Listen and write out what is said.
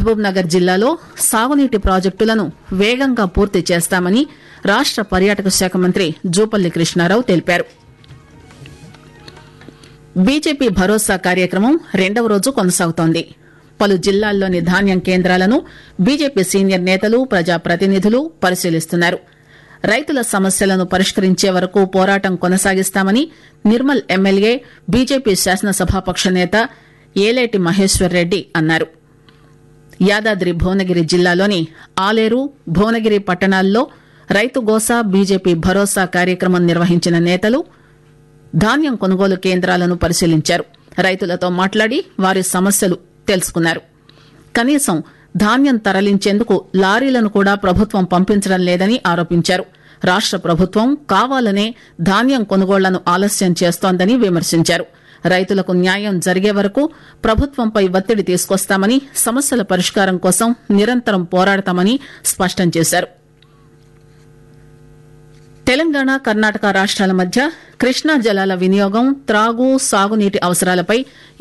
మహబూబ్ నగర్ జిల్లాలో సాగునీటి ప్రాజెక్టులను వేగంగా పూర్తి చేస్తామని రాష్ట పర్యాటక శాఖ మంత్రి జూపల్లి కృష్ణారావు తెలిపారు బీజేపీ భరోసా కార్యక్రమం రెండవ రోజు కొనసాగుతోంది పలు జిల్లాల్లోని ధాన్యం కేంద్రాలను బీజేపీ సీనియర్ నేతలు ప్రజాప్రతినిధులు పరిశీలిస్తున్నారు రైతుల సమస్యలను పరిష్కరించే వరకు పోరాటం కొనసాగిస్తామని నిర్మల్ ఎమ్మెల్యే బీజేపీ శాసనసభాపక్ష నేత ఏలేటి మహేశ్వర్ రెడ్డి అన్నారు యాదాద్రి భువనగిరి జిల్లాలోని ఆలేరు భువనగిరి పట్టణాల్లో రైతు గోసా బీజేపీ భరోసా కార్యక్రమం నిర్వహించిన నేతలు ధాన్యం కొనుగోలు కేంద్రాలను పరిశీలించారు రైతులతో మాట్లాడి వారి సమస్యలు తెలుసుకున్నారు కనీసం ధాన్యం తరలించేందుకు లారీలను కూడా ప్రభుత్వం పంపించడం లేదని ఆరోపించారు రాష్ట ప్రభుత్వం కావాలనే ధాన్యం కొనుగోళ్లను ఆలస్యం చేస్తోందని విమర్శించారు రైతులకు న్యాయం జరిగే వరకు ప్రభుత్వంపై ఒత్తిడి తీసుకొస్తామని సమస్యల పరిష్కారం కోసం నిరంతరం పోరాడతామని స్పష్టం చేశారు తెలంగాణ కర్ణాటక రాష్ట్రాల మధ్య కృష్ణా జలాల వినియోగం త్రాగు సాగునీటి అవసరాలపై